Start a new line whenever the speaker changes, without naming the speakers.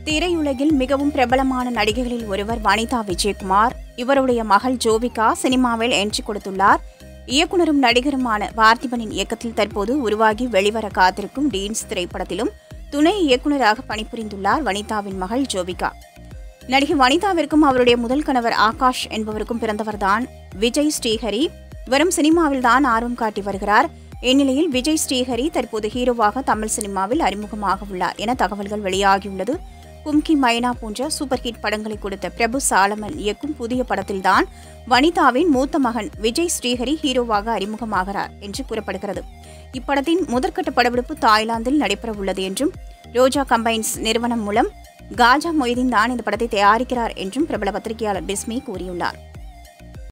திரையுலகில் மிகவும் பிரபலமான நடிகைகளில் ஒருவர் வனிதா விஜயகுமார் இவருடைய மகள் ஜோவிகா சினிமாவில் என்ட்ரி கொடுத்துள்ளார் இயக்குனரும் நடிகருமான பார்த்திபனின் இயக்கத்தில் தற்போது உருவாகி வெளிவர காத்திருக்கும் டீன்ஸ் திரைப்படத்திலும் துணை இயக்குனராக பணிபுரிந்துள்ளார் வனிதாவின் மகள் ஜோவிகா நடிகை வனிதாவிற்கும் அவருடைய முதல் கணவர் ஆகாஷ் என்பவருக்கும் பிறந்தவர்தான் விஜய் ஸ்ரீஹரி வரும் சினிமாவில் தான் ஆர்வம் காட்டி வருகிறார் இந்நிலையில் விஜய் ஸ்ரீஹரி தற்போது ஹீரோவாக தமிழ் சினிமாவில் அறிமுகமாக உள்ளார் என தகவல்கள் வெளியாகியுள்ளது கும்கி மைனா போன்ற சூப்பர் ஹிட் படங்களை கொடுத்த பிரபு சாலமன் இயக்கும் புதிய படத்தில்தான் வனிதாவின் மூத்த மகன் விஜய் ஸ்ரீஹரி ஹீரோவாக அறிமுகமாகிறார் என்று கூறப்படுகிறது இப்படத்தின் முதற்கட்ட படப்பிடிப்பு தாய்லாந்தில் நடைபெறவுள்ளது என்றும் ரோஜா கம்பைன்ஸ் நிறுவனம் மூலம் காஜா மொய்தீன் தான் இந்த படத்தை தயாரிக்கிறார் என்றும் பிரபல பத்திரிகையாளர் பிஸ்மி கூறியுள்ளார்